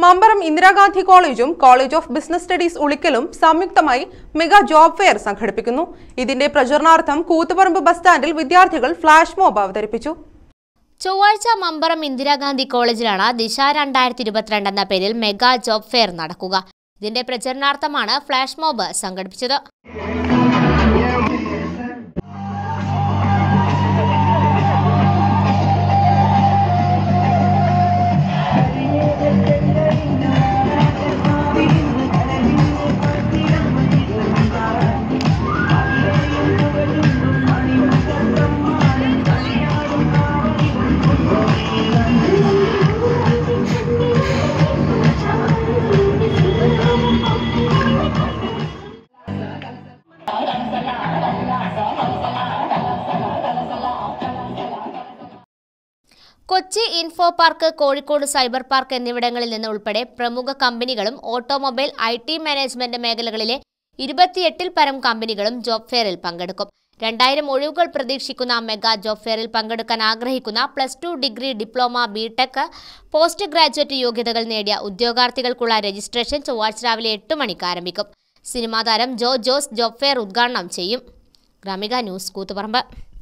മമ്പറം ഇന്ദിരാഗാന്ധി കോളേജും college of business studies ഉളിക്കലും സംയുക്തമായി mega job fair സംഘടിപ്പിക്കുന്നു ഇതിന്റെ പ്രചരണാർത്ഥം കൂത്തുപറമ്പ് ബസ് സ്റ്റാൻഡിൽ വിദ്യാർത്ഥികൾ ഫ്ലാഷ് മോബ് അവതരിപ്പിച്ചു ചൊവ്വാഴ്ച മമ്പറം ഇന്ദിരാഗാന്ധി കോളേജിലാണ് ദിശ രണ്ടായിരത്തി ഇരുപത്തിരണ്ട് എന്ന പേരിൽ മെഗാ ജോബ് ഫെയർ നടക്കുക ഇതിന്റെ പ്രചരണാർത്ഥമാണ് ഫ്ലാഷ് മോബ് സംഘടിപ്പിച്ചത് Kochi info park Kozhikode cyber park എന്നിവിടങ്ങളിൽ നിന്ന് ഉൾപ്പെടെ പ്രമുഖ കമ്പനികളും ഓട്ടോമൊബൈൽ ഐ ടി മാനേജ്മെന്റ് മേഖലകളിലെ ഇരുപത്തിയെട്ടിൽ പരം കമ്പനികളും ജോബ് ഫെയറിൽ പങ്കെടുക്കും രണ്ടായിരം ഒഴിവുകൾ പ്രതീക്ഷിക്കുന്ന മെഗാ ജോബ് ഫെയറിൽ പങ്കെടുക്കാൻ ആഗ്രഹിക്കുന്ന plus two degree diploma BTech post graduate യോഗ്യതകൾ നേടിയ ഉദ്യോഗാർത്ഥികൾക്കുള്ള രജിസ്ട്രേഷൻ ചൊവ്വാഴ്ച രാവിലെ എട്ട് മണിക്ക് ആരംഭിക്കും സിനിമാ താരം ജോ ജോസ് ജോബ് ഫെയർ ഉദ്ഘാടനം ചെയ്യും ഗ്രാമിക ന്യൂസ് കൂത്തുപറമ്പ്